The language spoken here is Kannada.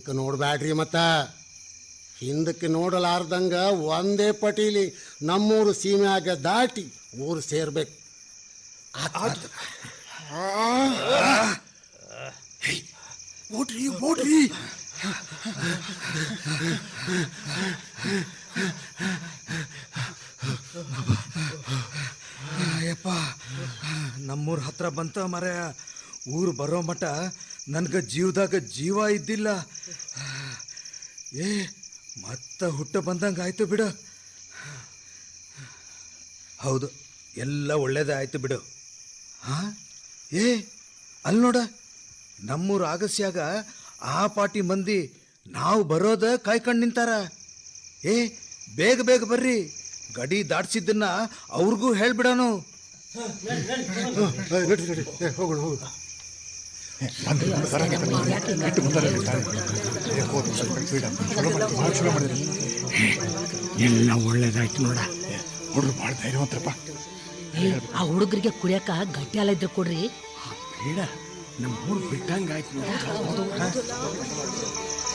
ಹಿಂದಕ್ಕೆ ನೋಡ್ಬ್ಯಾಡ್ರಿ ಮತ್ತ ಹಿಂದಕ್ಕೆ ನೋಡಲಾರ್ದಂಗ ಒಂದೇ ಪಟೀಲಿ ನಮ್ಮೂರು ಸೀಮೆಯಾಗ ದಾಟಿ ಊರು ಸೇರ್ಬೇಕು ಓಡ್ರಿ ಓಡ್ರಿ ಅಯ್ಯಪ್ಪ ನಮ್ಮೂರ ಹತ್ರ ಬಂತ ಮರ ಊರು ಬರೋ ಮಟ ನನ್ಗ ಜೀವದಾಗ ಜೀವ ಇದ್ದಿಲ್ಲ ಏ ಮತ್ತ ಹುಟ್ಟ ಬಂದಂಗ ಆಯ್ತು ಬಿಡು ಹೌದು ಎಲ್ಲ ಒಳ್ಳೇದೇ ಆಯ್ತು ಬಿಡು ಹಾ ಏ ಅಲ್ಲಿ ನೋಡ ನಮ್ಮೂರ ಆಗಸ್ಯಾಗ ಆ ಪಾಟಿ ಮಂದಿ ನಾವು ಬರೋದ ಕಾಯ್ಕೊಂಡು ನಿಂತಾರ ಏ ಬೇಗ ಬೇಗ ಬರ್ರಿ ಗಡಿ ದಾಟ್ಸಿದ್ದನ್ನ ಅವ್ರಿಗೂ ಹೇಳ್ಬಿಡೋನು ನಡಿ ನಡಿ ಏ, ಹೋಗೋಣ ಹೋಗೋಣ ಎಲ್ಲ ಒಳ್ಳೇದಾಯ್ತು ನೋಡ ಹುಡುಗರು ಭಾಳ ಧೈರ್ಯವಂತರಪ್ಪ ಏ, ಆ ಹುಡುಗರಿಗೆ ಕುಡಿಯಕ ಗಟ್ಟಿ ಹಾಲ ಇದ್ರೆ ಕೊಡ್ರಿ ಬೇಡ ನಮ್ಮ ಊರು ಬಿಟ್ಟಂಗಾಯ್ತು ನೋಡ